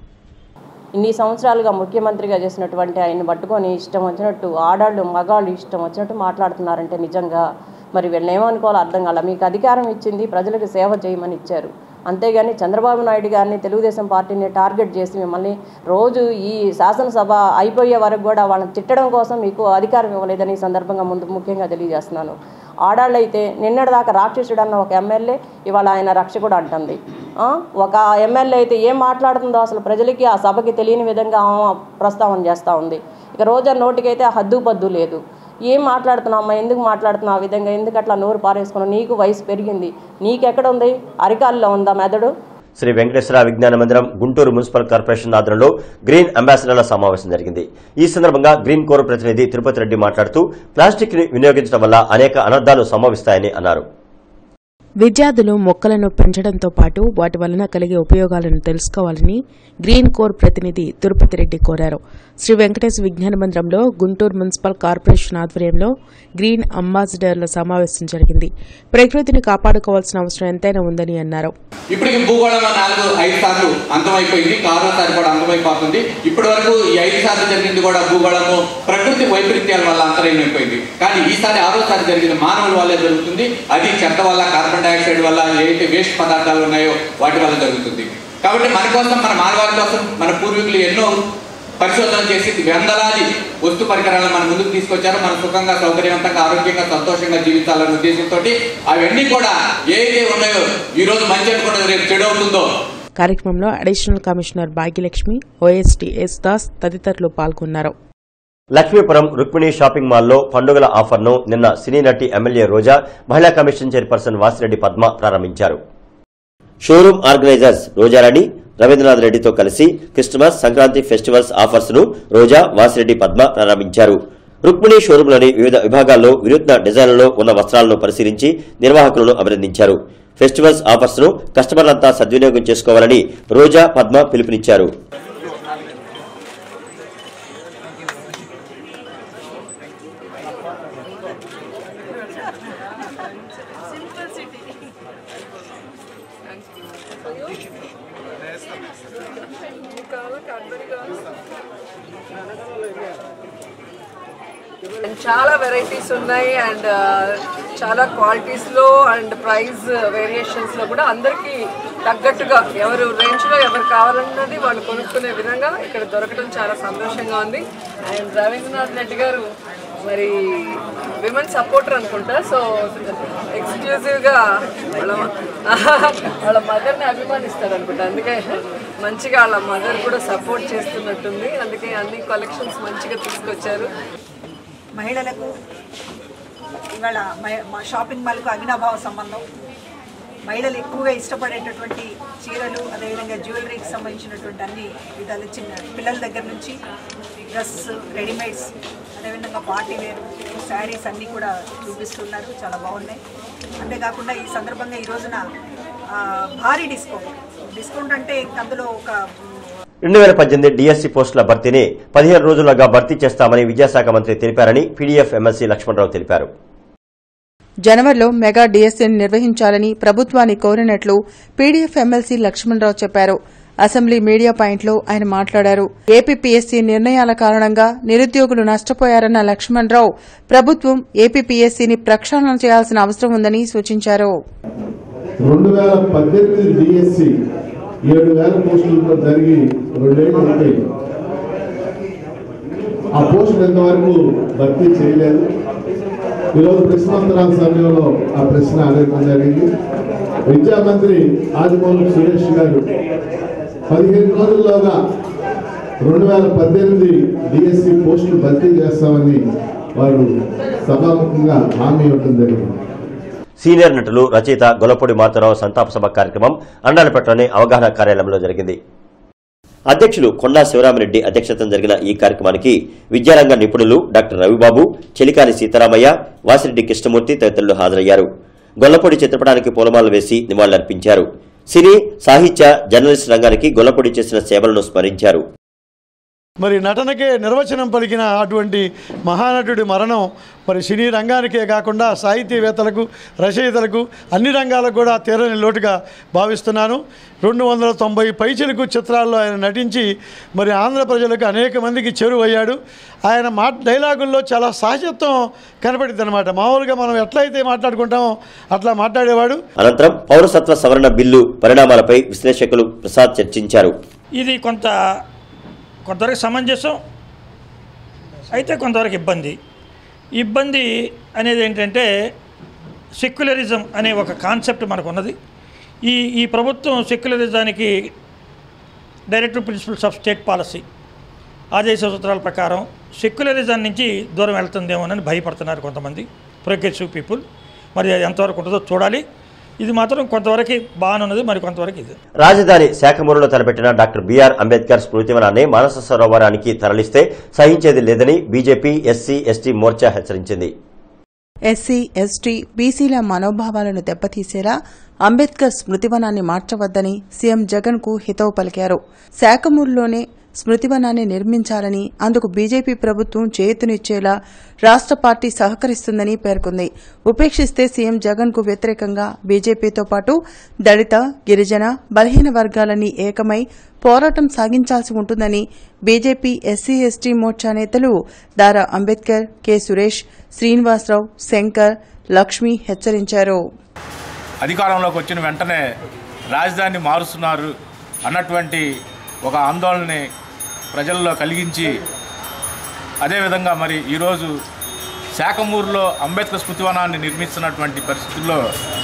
ఇన్ని సంవత్సరాలుగా ముఖ్యమంత్రిగా చేసినటువంటి ఆయన్ని పట్టుకొని ఇష్టం వచ్చినట్టు ఆడాళ్ళు మగాళ్ళు ఇష్టం వచ్చినట్టు మాట్లాడుతున్నారంటే నిజంగా మరి వీళ్ళని ఏమనుకోవాలో అర్థం కాల మీకు అధికారం ఇచ్చింది ప్రజలకు సేవ చేయమని ఇచ్చారు అంతేగాని చంద్రబాబు నాయుడు గారిని తెలుగుదేశం పార్టీని టార్గెట్ చేసి మిమ్మల్ని రోజు ఈ శాసనసభ అయిపోయే వరకు కూడా వాళ్ళని తిట్టడం కోసం మీకు అధికారం ఇవ్వలేదని ఈ సందర్భంగా ముందు ముఖ్యంగా తెలియజేస్తున్నాను ఆడాళ్ళైతే నిన్నటిదాకా రాక్షసుడు అన్న ఒక ఎమ్మెల్యే ఇవాళ ఆయన రక్షకుడు అంటుంది ఆ? ఒక ఎమ్మెల్యే అయితే ఏం మాట్లాడుతుందో అసలు ప్రజలకి ఆ సభకి తెలియని విధంగా ఆమె ప్రస్తావన చేస్తూ ఉంది ఇక రోజా నోటికైతే హద్దు పద్దు లేదు ఏం మాట్లాడుతున్నావు అమ్మా ఎందుకు మాట్లాడుతున్నావు ఆ విధంగా ఎందుకు అట్లా నోరు పారేసుకున్నావు నీకు వయసు పెరిగింది నీకెక్కడ ఉంది అరికాల్లో ఉందా మెదడు శ్రీ వెంకటేశ్వర విజ్ఞాన మందిరం గుంటూరు మున్సిపల్ కార్పొరేషన్ ఆధ్వర్యంలో గ్రీన్ అంబాసిడర్ల సమావేశం జరిగింది ఈ సందర్భంగా గ్రీన్ కోర్ ప్రతినిధి తిరుపతి రెడ్డి మాట్లాడుతూ ప్లాస్టిక్ ని వినియోగించడం వల్ల అనేక అనర్థాలు సంభవిస్తాయని అన్నారు విద్యార్థులు మొక్కలను పెంచడంతో పాటు వాటి వలన కలిగే ఉపయోగాలను తెలుసుకోవాలని గ్రీన్ కోర్ ప్రతినిధి తిరుపతి రెడ్డి కోరారు శ్రీ వెంకటేశ్వర విజ్ఞాన మందిరంలో గుంటూరు మున్సిపల్ కార్పొరేషన్ ఆధ్వర్యంలో గ్రీన్ అంబాసిడర్ల సమావేశం జరిగింది ప్రకృతిని కాపాడుకోవాల్సిన అవసరం ఎంతైనా ఉందని అన్నారు ఇప్పటికి భూగోళంలో నాలుగు ఐదు సార్లు అంతమైపోయింది ఆరోసారి కూడా అంతమైపోతుంది ఇప్పటి వరకు ఈ ఐదు సార్లు జరిగింది కూడా భూగోళము ప్రకృతి వైపరీత్యాల వల్ల అంతరైపోయింది కానీ ఈసారి ఆరోసారి జరిగింది మానవుల వల్లే జరుగుతుంది అది చెత్త వల్ల కార్బన్ డైఆక్సైడ్ వల్ల ఏదైతే వేస్ట్ పదార్థాలు ఉన్నాయో వాటి వల్ల జరుగుతుంది కాబట్టి మన కోసం మన మానవాళి కోసం మన పూర్వీకులు ఎన్నో పరిశోధన చేసి వందలాది వస్తు పరికరాలను మన ముందుకు తీసుకొచ్చారు మనం సుఖంగా సౌకర్యవంతంగా ఆరోగ్యంగా సంతోషంగా జీవించాలనే ఉద్దేశంతో అవన్నీ కూడా ఏదైతే ఉన్నాయో ఈ రోజు మంచి అనుకున్నది రేపు చెడు అవుతుందో కార్యక్రమంలో additional commissioner Bhagyalakshmi OSD S Das తదితరులు పాల్గొన్నారు లక్ష్మీపురం రుక్మిణి షాపింగ్ మాల్లో పండుగల ఆఫర్ను నిన్న సినీ నటి ఎమ్మెల్యే రోజా మహిళా కమిషన్ చైర్పర్సన్ వాసిరెడ్డి పద్మ ప్రారంభించారు షోరూం ఆర్గనైజర్స్ రోజారాణి రవీంద్రనాథ్ రెడ్డితో కలిసి క్రిస్టమస్ సంక్రాంతి ఫెస్టివల్స్ ఆఫర్స్ ను రోజా వాసిరెడ్డి పద్మ ప్రారంభించారు రుక్మిణి షోరూంలోని వివిధ విభాగాల్లో వినూత్న డిజైన్లలో ఉన్న వస్త్రాలను పరిశీలించి నిర్వాహకులను అభినందించారు ఫెస్టివల్స్ ఆఫర్స్ ను కస్టమర్లంతా సద్వినియోగం చేసుకోవాలని రోజా పద్మ పిలుపునిచ్చారు అండ్ చాలా వెరైటీస్ ఉన్నాయి అండ్ చాలా క్వాలిటీస్లో అండ్ ప్రైస్ వేరియేషన్స్లో కూడా అందరికీ తగ్గట్టుగా ఎవరు రేంజ్లో ఎవరు కావాలన్నది వాళ్ళు కొనుక్కునే విధంగా ఇక్కడ దొరకడం చాలా సంతోషంగా ఉంది అండ్ రవీంద్రనాథ్ రెడ్డి గారు మరి విమెన్ సపోర్టర్ అనుకుంటా సో ఎక్స్క్లూజివ్గా వాళ్ళ వాళ్ళ మదర్ని అభిమానిస్తారు అనుకుంటా అందుకే మంచిగా వాళ్ళ మదర్ కూడా సపోర్ట్ చేస్తున్నట్టుంది అందుకే అన్ని కలెక్షన్స్ మంచిగా తీసుకొచ్చారు మహిళలకు ఇవాళ మహి- మా షాపింగ్ మాల్కు అవినాభావ సంబంధం మహిళలు ఎక్కువగా ఇష్టపడేటటువంటి చీరలు అదేవిధంగా జ్యువెలరీకి సంబంధించినటువంటి అన్ని విధాలు చిన్న పిల్లల దగ్గర నుంచి డ్రెస్ రెడీమేడ్స్ అదేవిధంగా పార్టీ వేర్ శారీస్ అన్నీ కూడా చూపిస్తున్నారు చాలా బాగున్నాయి అంతేకాకుండా ఈ సందర్భంగా ఈ రోజున ఆ, భారీ డిస్కౌంట్ డిస్కౌంట్ అంటే ఇంక అందులో ఒక రెండు వేల పద్దెనిమిది డిఎస్సి పోస్టుల భర్తీని పదిహేను రోజులుగా భర్తీ చేస్తామని విద్యాశాఖ మంత్రి తెలిపారని పీడీఎఫ్ ఎమ్మెల్సీ లక్ష్మణరావు తెలిపారు జనవరిలో మెగా డిఎస్సీని నిర్వహించాలని ప్రభుత్వాన్ని కోరినట్లు పీడీఎఫ్ ఎమ్మెల్సీ లక్ష్మణరావు చెప్పారు అసెంబ్లీ మీడియా పాయింట్లో ఆయన మాట్లాడారు ఏపీపీఎస్సీ నిర్ణయాల కారణంగా నిరుద్యోగులు నష్టపోయారన్న లక్ష్మణరావు ప్రభుత్వం ఏపీపీఎస్సీని ప్రక్షాళన చేయాల్సిన అవసరం ఉందని సూచించారు రెండు వేల పద్దెనిమిది డిఎస్సి ఏడు వేల పోస్టులతో జరిగి రెండేళ్ళు ఉంటాయి ఆ పోస్టులు ఎంతవరకు భర్తీ చేయలేదు ఈరోజు ప్రశ్నోత్తరాల సమయంలో ఆ ప్రశ్న అడగడం జరిగింది విద్యా మంత్రి ఆదిమూలం సురేష్ గారు పదిహేను రోజుల్లోగా రెండు వేల పద్దెనిమిది డిఎస్సి పోస్టులు భర్తీ చేస్తామని వారు సభాముఖంగా హామీ ఇవ్వడం జరిగింది సీనియర్ నటులు రచయిత గొలపూడి మాధవరావు సంతాప సభ కార్యక్రమం అండాలపేటలోని అవగాహన కార్యాలయంలో జరిగింది అధ్యక్షులు కొండా శివరామరెడ్డి అధ్యక్షతన జరిగిన ఈ కార్యక్రమానికి విద్యారంగ నిపుణులు డాక్టర్ రవిబాబు చెలికాని సీతారామయ్య వాసిరెడ్డి కృష్ణమూర్తి తదితరులు హాజరయ్యారు గొల్లపూడి చిత్రపటానికి పూలమాలలు వేసి నివాళులర్పించారు సినీ సాహిత్య జర్నలిస్ట్ రంగానికి గొల్లపూడి చేసిన సేవలను స్మరించారు మరి నటనకే నిర్వచనం పలికిన అటువంటి మహానటుడి మరణం మరి సినీ రంగానికే కాకుండా సాహితీవేత్తలకు రచయితలకు అన్ని రంగాలకు కూడా తీరని లోటుగా భావిస్తున్నాను రెండు వందల తొంభై పైచిలకు చిత్రాల్లో ఆయన నటించి మరి ఆంధ్ర ప్రజలకు అనేక మందికి చేరువయ్యాడు ఆయన మా డైలాగుల్లో చాలా సహజత్వం కనపడింది అనమాట మామూలుగా మనం ఎట్లయితే మాట్లాడుకుంటామో అట్లా మాట్లాడేవాడు అనంతరం పౌరసత్వ సవరణ బిల్లు పరిణామాలపై విశ్లేషకులు ప్రసాద్ చర్చించారు ఇది కొంత కొంతవరకు సమంజసం అయితే కొంతవరకు ఇబ్బంది ఇబ్బంది అనేది ఏంటంటే సెక్యులరిజం అనే ఒక కాన్సెప్ట్ మనకు ఉన్నది ఈ ఈ ప్రభుత్వం సెక్యులరిజానికి directive principles of state policy ఆదేశ సూత్రాల ప్రకారం సెక్యులరిజం నుంచి దూరం వెళ్తుందేమోనని భయపడుతున్నారు కొంతమంది ప్రోగ్రెసివ్ పీపుల్ మరి అది ఎంతవరకు ఉంటుందో చూడాలి ఇది మాత్రం కొంతవరకు బాగానే ఉన్నది మరి కొంతవరకు ఇది రాజధాని శాఖమూరులో తలపెట్టిన డాక్టర్ బిఆర్ అంబేద్కర్ స్మృతివనాన్ని మానస సరోవరానికి తరలిస్తే సహించేది లేదని బీజేపీ ఎస్సీ ఎస్టీ మోర్చా హెచ్చరించింది ఎస్సీ ఎస్టీ బీసీల మనోభావాలను దెబ్బతీసేలా అంబేద్కర్ స్మృతివనాన్ని మార్చవద్దని సీఎం జగన్ కు హితవు పలికారు శాఖమూరులోనే స్మృతివనాన్ని నిర్మించాలని అందుకు బీజేపీ ప్రభుత్వం చేతునిచ్చేలా రాష్ట్ర పార్టీ సహకరిస్తుందని పేర్కొంది ఉపేక్షిస్తే సీఎం జగన్ కు వ్యతిరేకంగా బీజేపీతో పాటు దళిత గిరిజన బలహీన వర్గాలన్నీ ఏకమై పోరాటం సాగించాల్సి ఉంటుందని బీజేపీ ఎస్సీ ఎస్టీ మోర్చా నేతలు దారా అంబేద్కర్ కె సురేష్ శ్రీనివాసరావు శంకర్ లక్ష్మి హెచ్చరించారు అధికారంలోకి వచ్చిన వెంటనే రాజధాని మారుస్తున్నారు అన్నటువంటి ఒక ఆందోళనని ప్రజల్లో కలిగించి అదేవిధంగా మరి ఈరోజు శాఖమూరులో అంబేద్కర్ స్మృతివనాన్ని నిర్మిస్తున్నటువంటి పరిస్థితుల్లో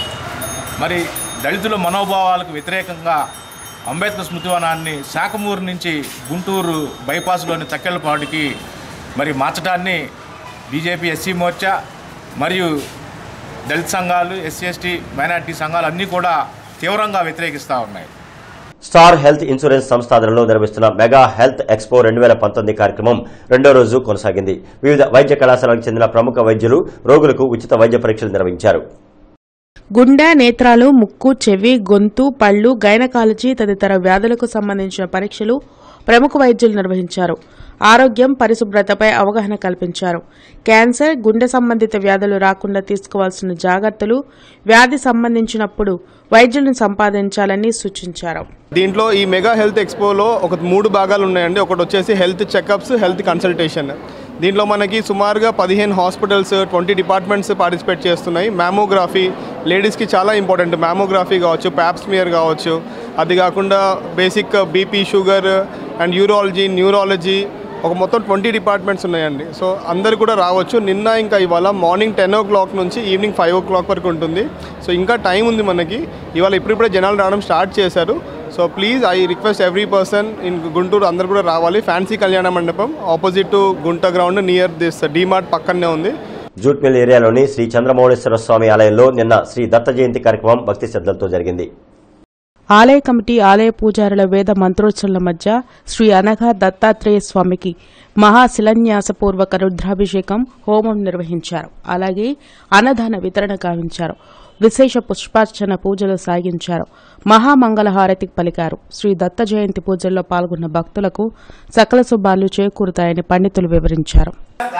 మరి దళితుల మనోభావాలకు వ్యతిరేకంగా అంబేద్కర్ స్మృతివనాన్ని శాఖమూరు నుంచి గుంటూరు బైపాస్లోని తక్కెళ్ళపాటికి మరి మార్చడాన్ని బీజేపీ ఎస్సీ మోర్చా మరియు దళిత సంఘాలు ఎస్సీ ఎస్టీ మైనార్టీ సంఘాలు అన్నీ కూడా తీవ్రంగా వ్యతిరేకిస్తూ ఉన్నాయి స్టార్ హెల్త్ ఇన్సూరెన్స్ సంస్థ ఆధ్వర్యంలో నిర్వహిస్తున్న మెగా హెల్త్ ఎక్స్పో రెండు వేల పంతొమ్మిది కార్యక్రమం రెండో రోజు కొనసాగింది వివిధ వైద్య కళాశాలకు చెందిన ప్రముఖ వైద్యులు రోగులకు ఉచిత వైద్య పరీక్షలు నిర్వహించారు గుండె నేత్రాలు ముక్కు చెవి గొంతు పళ్ళు గైనకాలజీ తదితర వ్యాధులకు సంబంధించిన పరీక్షలు ప్రముఖ వైద్యులు నిర్వహించారు ఆరోగ్యం పరిశుభ్రతపై అవగాహన కల్పించారు క్యాన్సర్ గుండె సంబంధిత వ్యాధులు రాకుండా తీసుకోవాల్సిన జాగ్రత్తలు వ్యాధి సంబంధించినప్పుడు వైద్యులను సంపాదించాలని సూచించారు దీంట్లో ఈ మెగా హెల్త్ ఎక్స్పోలో ఒక మూడు భాగాలు ఉన్నాయండి ఒకటి వచ్చేసి హెల్త్ చెకప్స్ హెల్త్ కన్సల్టేషన్ దీంట్లో మనకి సుమారుగా పదిహేను హాస్పిటల్స్ ట్వంటీ డిపార్ట్మెంట్స్ పార్టిసిపేట్ చేస్తున్నాయి మ్యామోగ్రఫీ లేడీస్కి చాలా ఇంపార్టెంట్ మ్యామోగ్రఫీ కావచ్చు ప్యాప్స్మియర్ కావచ్చు అది కాకుండా basic BP sugar and urology neurology ఒక మొత్తం ట్వంటీ డిపార్ట్మెంట్స్ ఉన్నాయండి సో అందరు కూడా రావచ్చు నిన్న ఇంకా ఇవాళ మార్నింగ్ టెన్ ఓ క్లాక్ నుంచి ఈవినింగ్ ఫైవ్ ఓ క్లాక్ వరకు ఉంటుంది సో ఇంకా టైం ఉంది మనకి ఇవాళ ఇప్పుడిప్పుడే జనాలు రావడం స్టార్ట్ చేశారు so please I request every person in Guntur అందరు కూడా రావాలి fancy Kalyana Mandapam opposite to Gunta ground near this DMart పక్కనే ఉంది జూట్ మిల్ ఏరియాలోని శ్రీ చంద్రమౌళేశ్వర స్వామి ఆలయంలో నిన్న శ్రీ దత్త జయంతి కార్యక్రమం భక్తి శ్రద్ధలతో జరిగింది ఆలయ కమిటీ ఆలయ పూజారుల వేద మంత్రోచ్చరణల మధ్య శ్రీ అనఘ దత్తాత్రేయ స్వామికి మహాశిలాన్యాసపూర్వక రుద్రాభిషేకం హోమం నిర్వహించారు అలాగే అన్నదాన వితరణ గావించారు విశేష పుష్పార్చన పూజలు సాగించారు మహామంగళహారతి పలికారు శ్రీ దత్త జయంతి పూజల్లో పాల్గొన్న భక్తులకు సకల శుభాలు చేకూరుతాయని పండితులు వివరించారు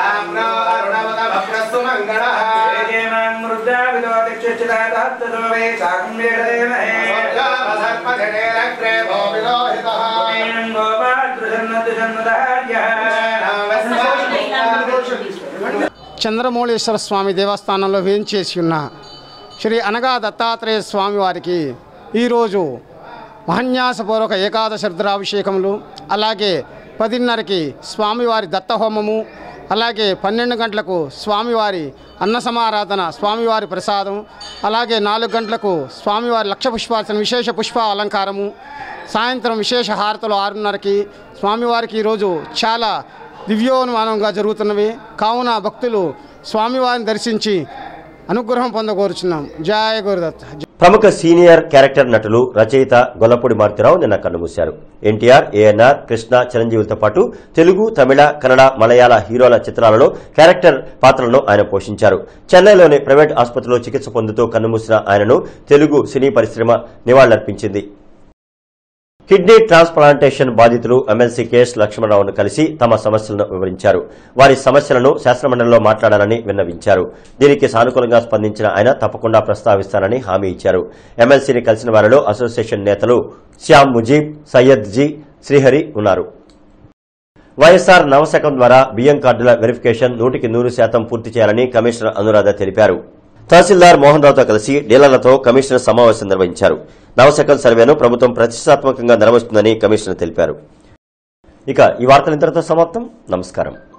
చంద్రమౌళేశ్వర స్వామి దేవస్థానంలో వేంచేసి ఉన్న శ్రీ అనగా దత్తాత్రేయ స్వామి వారికి ఈరోజు మహన్యాసపూర్వక ఏకాదశ రుద్రాభిషేకములు అలాగే పదిన్నరకి స్వామివారి దత్తహోమము అలాగే పన్నెండు గంటలకు స్వామివారి అన్న సమారాధన స్వామివారి ప్రసాదం అలాగే నాలుగు గంటలకు స్వామివారి లక్ష పుష్పార్చన విశేష పుష్ప అలంకారము సాయంత్రం విశేష హారతలు ఆరున్నరకి స్వామివారికి ఈరోజు చాలా దివ్యోన్మానంగా జరుగుతున్నవి కావున భక్తులు స్వామివారిని దర్శించి అనుగ్రహం పొందకోరుచున్నాం జయ గురుదత్ ప్రముఖ సీనియర్ క్యారెక్టర్ నటులు రచయిత గొల్లపూడి మారుతిరావు నిన్న కన్నుమూశారు ఎన్టీఆర్ ఏఎన్ఆర్ కృష్ణ చిరంజీవులతో పాటు తెలుగు తమిళ కన్నడ మలయాళ హీరోల చిత్రాలలో క్యారెక్టర్ పాత్రలను ఆయన పోషించారు చెన్నైలోని ప్రైవేట్ ఆసుపత్రిలో చికిత్స పొందుతూ కన్నుమూసిన ఆయనను తెలుగు సినీ పరిశ్రమ నివాళులర్పించింది కిడ్నీ ట్రాన్స్ప్లాంటేషన్ బాధితులు ఎమ్మెల్సీ కేఎస్ లక్ష్మణరావును కలిసి తమ సమస్యలను వివరించారు వారి సమస్యలను శాసనమండలిలో మాట్లాడాలని విన్నవించారు దీనికి సానుకూలంగా స్పందించిన ఆయన తప్పకుండా ప్రస్తావిస్తానని హామీ ఇచ్చారు ఎమ్మెల్సీని కలిసిన వారిలో అసోసియేషన్ నేతలు శ్యామ్ ముజీబ్ సయ్యద్ జీ శ్రీహరి ఉన్నారు వైఎస్ఆర్ నవశకం ద్వారా బియ్యం కార్డుల వెరిఫికేషన్ నూటికి నూరు శాతం పూర్తి చేయాలని కమిషనర్ అనురాధ తెలిపారు తహసీల్దార్ మోహన్ రావుతో కలిసి డీలర్లతో కమిషనర్ సమావేశం నిర్వహించారు నవశకం సర్వేను ప్రభుత్వం ప్రతిష్టాత్మకంగా నిర్వహిస్తుందని కమిషనర్ తెలిపారు ఇక ఈ వార్తలు ఇంతటితో సమాప్తం నమస్కారం